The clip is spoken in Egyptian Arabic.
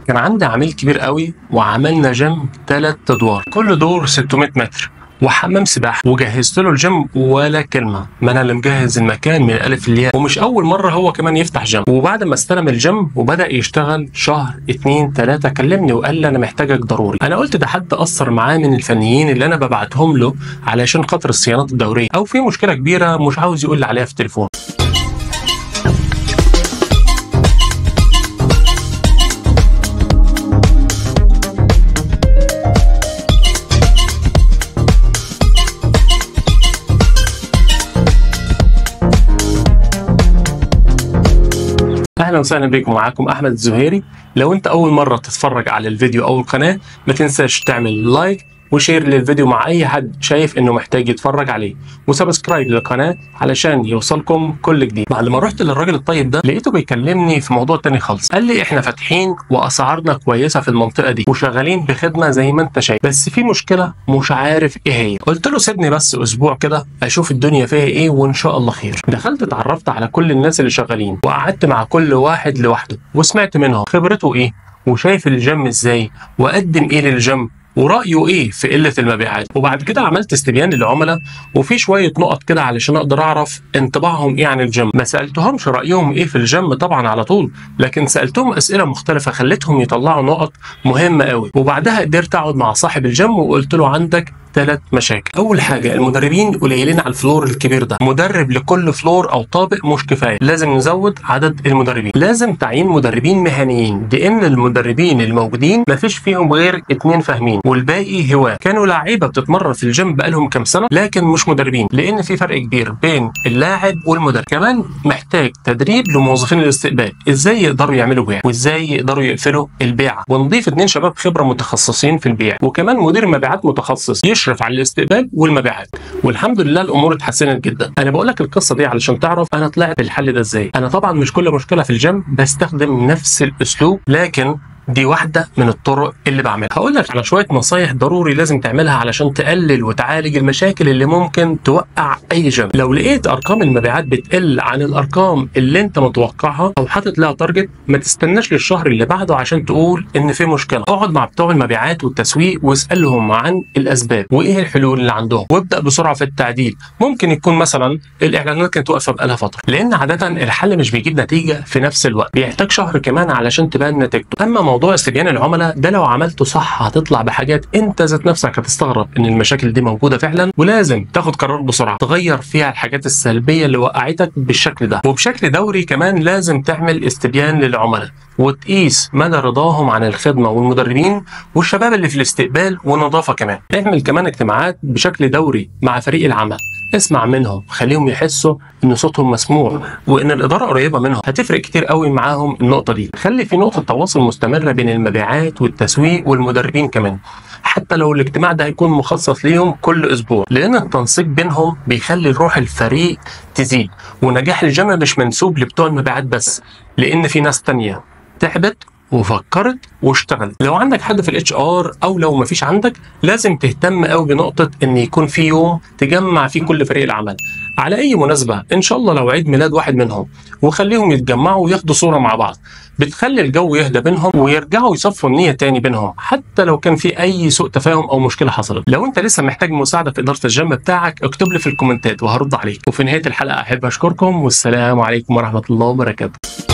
كان عندي عميل كبير قوي وعملنا جيم ثلاث ادوار كل دور 600 متر وحمام سباحه وجهزت له الجيم ولا كلمه ما انا اللي مجهز المكان من الالف للياء ومش اول مره هو كمان يفتح جيم وبعد ما استلم الجيم وبدا يشتغل شهر اتنين تلاته كلمني وقال لي انا محتاجك ضروري انا قلت ده حد اثر معاه من الفنيين اللي انا ببعتهم له علشان خاطر الصيانات الدوريه او في مشكله كبيره مش عاوز يقول لي عليها في التليفون اهلا وسهلا بكم معاكم احمد الزهيري لو انت اول مره تتفرج على الفيديو او القناه ما تنساش تعمل لايك وشير للفيديو مع اي حد شايف انه محتاج يتفرج عليه وسبسكرايب للقناه علشان يوصلكم كل جديد بعد ما رحت للراجل الطيب ده لقيته بيكلمني في موضوع تاني خالص قال لي احنا فاتحين واسعارنا كويسه في المنطقه دي وشغالين بخدمه زي ما انت شايف بس في مشكله مش عارف ايه هي قلت له سيبني بس اسبوع كده اشوف الدنيا فيها ايه وان شاء الله خير دخلت اتعرفت على كل الناس اللي شغالين وقعدت مع كل واحد لوحده وسمعت منهم خبرته ايه وشايف الجيم ازاي وقدم ايه للجيم ورأيه ايه في قلة المبيعات وبعد كده عملت استبيان للعملاء وفي شوية نقط كده علشان اقدر اعرف انطباعهم ايه عن الجيم ما سألتهمش رأيهم ايه في الجيم طبعا على طول لكن سألتهم اسئلة مختلفة خلتهم يطلعوا نقط مهمة قوي وبعدها قدرت اقعد مع صاحب الجيم وقلت له عندك ثلاث مشاكل اول حاجه المدربين قليلين على الفلور الكبير ده مدرب لكل فلور او طابق مش كفايه لازم نزود عدد المدربين لازم تعيين مدربين مهنيين لان المدربين الموجودين مفيش فيهم غير اتنين فاهمين والباقي هواه كانوا لعيبه بتتمرن في الجيم بقالهم كام سنه لكن مش مدربين لان في فرق كبير بين اللاعب والمدرب كمان محتاج تدريب لموظفين الاستقبال ازاي يقدروا يعملوا بيع وازاي يقدروا يقفلوا البيع ونضيف اتنين شباب خبره متخصصين في البيع وكمان مدير مبيعات متخصص يشرف على الاستقبال والمبيعات والحمد لله الامور اتحسنت جدا انا بقول لك القصه دي علشان تعرف انا طلعت بالحل ده ازاي انا طبعا مش كل مشكله في الجيم بستخدم نفس الاسلوب لكن دي واحدة من الطرق اللي بعملها هقول لك على شوية نصايح ضروري لازم تعملها علشان تقلل وتعالج المشاكل اللي ممكن توقع أي جيم لو لقيت أرقام المبيعات بتقل عن الأرقام اللي أنت متوقعها أو حاطط لها تارجت ما تستناش للشهر اللي بعده عشان تقول إن في مشكلة اقعد مع بتوع المبيعات والتسويق واسألهم عن الأسباب وإيه الحلول اللي عندهم وابدأ بسرعة في التعديل ممكن يكون مثلا الإعلانات كانت واقفة بقالها فترة لأن عادة الحل مش بيجيب نتيجة في نفس الوقت بيحتاج شهر كمان علشان تبان نتيجته أما موضوع استبيان العملاء ده لو عملته صح هتطلع بحاجات انت ذات نفسك هتستغرب ان المشاكل دي موجوده فعلا ولازم تاخد قرار بسرعه تغير فيها الحاجات السلبيه اللي وقعتك بالشكل ده وبشكل دوري كمان لازم تعمل استبيان للعملاء وتقيس مدى رضاهم عن الخدمه والمدربين والشباب اللي في الاستقبال والنظافه كمان اعمل كمان اجتماعات بشكل دوري مع فريق العمل اسمع منهم خليهم يحسوا ان صوتهم مسموع وان الاداره قريبه منهم هتفرق كتير قوي معاهم النقطه دي خلي في نقطه تواصل مستمره بين المبيعات والتسويق والمدربين كمان حتى لو الاجتماع ده هيكون مخصص ليهم كل اسبوع لان التنسيق بينهم بيخلي روح الفريق تزيد ونجاح الجامعه مش منسوب لبتوع المبيعات بس لان في ناس تانية تعبت وفكرت واشتغلت لو عندك حد في الاتش ار او لو ما فيش عندك لازم تهتم قوي بنقطه ان يكون في يوم تجمع فيه كل فريق العمل على اي مناسبه ان شاء الله لو عيد ميلاد واحد منهم وخليهم يتجمعوا وياخدوا صوره مع بعض بتخلي الجو يهدى بينهم ويرجعوا يصفوا النيه تاني بينهم حتى لو كان في اي سوء تفاهم او مشكله حصلت لو انت لسه محتاج مساعده في اداره الجيم بتاعك اكتب لي في الكومنتات وهرد عليك وفي نهايه الحلقه احب اشكركم والسلام عليكم ورحمه الله وبركاته